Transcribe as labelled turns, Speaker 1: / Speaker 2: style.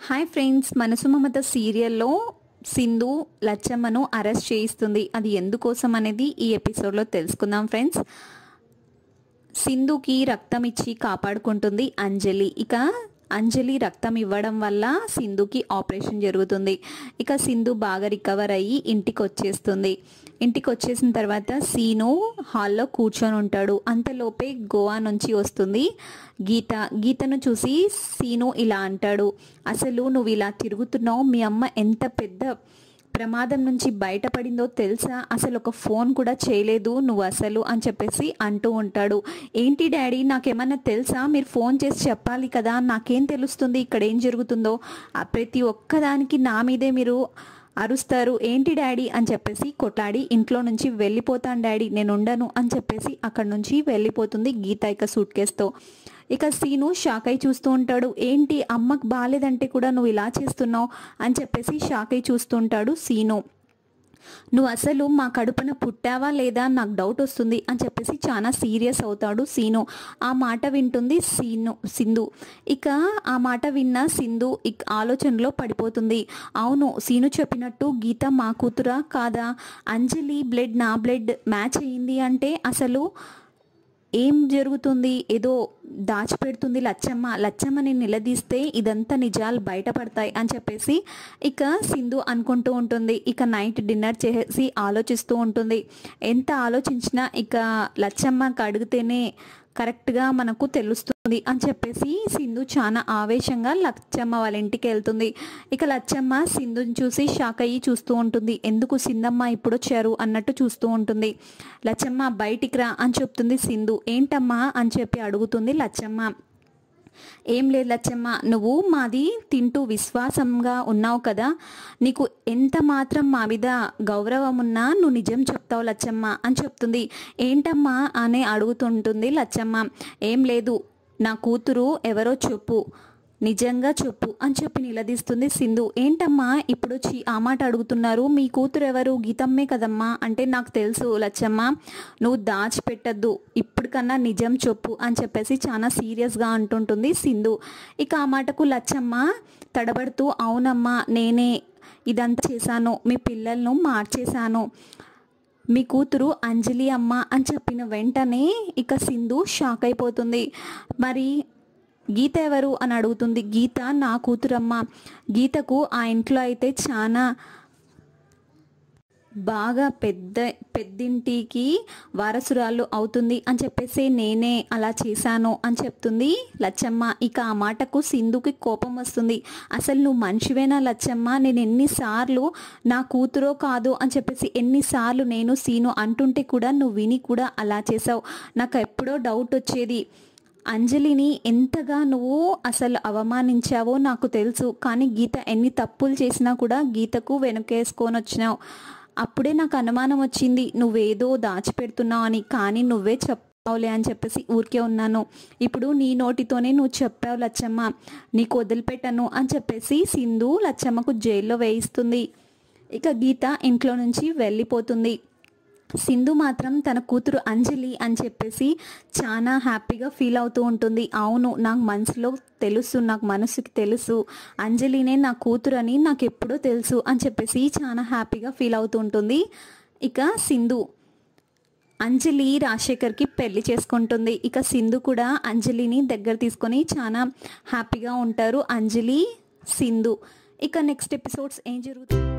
Speaker 1: hi friends మనసు మమత సీరియల్లో Sindhu లచ్చమ్మను arrest చేయిస్తుంది అది ఎందుకోసం అనేది ఈ ఎపిసోడ్లో తెలుసుకుందాం ఫ్రెండ్స్ సింధుకి రక్తం ఇచ్చి కాపాడుకుంటుంది అంజలి ఇక అంజలి రక్తం ఇవ్వడం వల్ల సింధుకి ఆపరేషన్ జరుగుతుంది ఇక సింధు బాగా రికవర్ అయ్యి ఇంటికి వచ్చేస్తుంది ఇంటికి వచ్చేసిన తర్వాత సీను హాల్లో కూర్చొని ఉంటాడు అంతలోపే గోవా నుంచి వస్తుంది గీత గీతను చూసి సీను ఇలా అంటాడు అసలు నువ్వు ఇలా తిరుగుతున్నావు మీ అమ్మ ఎంత పెద్ద ప్రమాదం నుంచి బయటపడిందో తెలుసా అసలు ఒక ఫోన్ కూడా చేయలేదు నువ్వు అసలు అని చెప్పేసి అంటూ ఉంటాడు ఏంటి డాడీ నాకేమన్నా తెలుసా మీరు ఫోన్ చేసి చెప్పాలి కదా నాకేం తెలుస్తుంది ఇక్కడ ఏం జరుగుతుందో ఆ ప్రతి ఒక్కదానికి నా మీదే మీరు అరుస్తారు ఏంటి డాడీ అని చెప్పేసి కొట్లాడి ఇంట్లో నుంచి వెళ్ళిపోతాను డాడీ నేను ఉండను అని చెప్పేసి అక్కడ నుంచి వెళ్ళిపోతుంది గీత ఇక సూట్ కేసుతో ఇక సీను షాక్ అయి చూస్తూ ఉంటాడు ఏంటి అమ్మకు బాగాలేదంటే కూడా నువ్వు ఇలా చేస్తున్నావు అని చెప్పేసి షాక్ అయి చూస్తూ ఉంటాడు సీను నువ్వు అసలు మా కడుపున పుట్టావా లేదా నాకు డౌట్ వస్తుంది అని చెప్పేసి చాలా సీరియస్ అవుతాడు సీను ఆ మాట వింటుంది సీను సింధు ఇక ఆ మాట విన్న సింధు ఇక్ ఆలోచనలో పడిపోతుంది అవును సీను చెప్పినట్టు గీత మా కూతురా కాదా అంజలి బ్లడ్ నా బ్లడ్ మ్యాచ్ అయ్యింది అంటే అసలు ఏం జరుగుతుంది ఏదో దాచిపెడుతుంది లచ్చమ్మ లచ్చమ్మని నిలదీస్తే ఇదంతా నిజాలు బయటపడతాయి అని చెప్పేసి ఇక సింధు అనుకుంటూ ఉంటుంది ఇక నైట్ డిన్నర్ చేసి ఆలోచిస్తూ ఉంటుంది ఎంత ఆలోచించినా ఇక లచ్చమ్మకి అడిగితేనే కరెక్ట్గా మనకు తెలుస్తుంది అని చెప్పేసి సింధు చాలా ఆవేశంగా లచ్చమ్మ వాళ్ళ ఇంటికి వెళ్తుంది ఇక లచ్చమ్మ సింధుని చూసి షాక్ అయ్యి చూస్తూ ఉంటుంది ఎందుకు సింధమ్మ ఇప్పుడు వచ్చారు అన్నట్టు చూస్తూ ఉంటుంది లచ్చమ్మ బయటికి రా అని చెప్తుంది సింధు ఏంటమ్మా అని చెప్పి అడుగుతుంది లచ్చమ్మ ఏం లేదు లచ్చమ్మ నువ్వు మాది తింటూ విశ్వాసంగా ఉన్నావు కదా నీకు ఎంత మాత్రం మా మీద గౌరవం ఉన్నా నువ్వు నిజం చెప్తావు లచ్చమ్మ అని చెప్తుంది ఏంటమ్మా అని అడుగుతుంటుంది లచ్చమ్మ ఏం లేదు నా కూతురు ఎవరో చెప్పు నిజంగా చెప్పు అని చెప్పి నిలదీస్తుంది సింధు ఏంటమ్మా ఇప్పుడు వచ్చి ఆ మాట అడుగుతున్నారు మీ కూతురు ఎవరు గీతమ్మే కదమ్మా అంటే నాకు తెలుసు లచ్చమ్మ నువ్వు దాచిపెట్టద్దు ఇప్పటికన్నా నిజం చెప్పు అని చెప్పేసి చాలా సీరియస్గా అంటుంటుంది సింధు ఇక ఆ మాటకు లచ్చమ్మ తడబడుతూ అవునమ్మా నేనే ఇదంతా చేశాను మీ పిల్లలను మార్చేశాను మీ కూతురు అంజలి అమ్మ అని చెప్పిన వెంటనే ఇక సింధు షాక్ అయిపోతుంది మరి గీత ఎవరు అని అడుగుతుంది గీత నా కూతురమ్మ గీతకు ఆ ఇంట్లో అయితే చాలా బాగా పెద్ద పెద్దింటికి వారసురాలు అవుతుంది అని చెప్పేసి నేనే అలా చేశాను అని చెప్తుంది లచ్చమ్మ ఇక ఆ మాటకు సింధుకి కోపం వస్తుంది అసలు నువ్వు మనిషివేనా లచ్చమ్మ నేను ఎన్నిసార్లు నా కూతురో కాదు అని చెప్పేసి ఎన్నిసార్లు నేను సీను అంటుంటే కూడా నువ్వు విని కూడా అలా చేసావు నాకు ఎప్పుడో డౌట్ వచ్చేది అంజలిని ఎంతగా నువ్వు అసలు అవమానించావో నాకు తెలుసు కానీ గీత ఎన్ని తప్పులు చేసినా కూడా గీతకు వెనకేసుకొని వచ్చినావు అప్పుడే నాకు అనుమానం వచ్చింది నువ్వేదో దాచిపెడుతున్నావు అని కానీ నువ్వే చెప్పావులే అని చెప్పేసి ఊరికే ఉన్నాను ఇప్పుడు నీ నోటితోనే నువ్వు చెప్పావు లచ్చమ్మ నీకు వదిలిపెట్టను అని చెప్పేసి సింధు లచ్చమ్మకు జైల్లో వేయిస్తుంది ఇక గీత ఇంట్లో నుంచి వెళ్ళిపోతుంది సింధు మాత్రం తన కూతురు అంజలి అని చెప్పేసి చాలా హ్యాపీగా ఫీల్ అవుతూ ఉంటుంది అవును నాకు మనసులో తెలుసు నాకు మనసుకి తెలుసు అంజలినే నా కూతురు అని నాకు ఎప్పుడో తెలుసు అని చెప్పేసి చాలా హ్యాపీగా ఫీల్ అవుతూ ఉంటుంది ఇక సింధు అంజలి రాజశేఖర్కి పెళ్లి చేసుకుంటుంది ఇక సింధు కూడా అంజలిని దగ్గర తీసుకొని చాలా హ్యాపీగా ఉంటారు అంజలి సింధు ఇక నెక్స్ట్ ఎపిసోడ్స్ ఏం జరుగుతుంది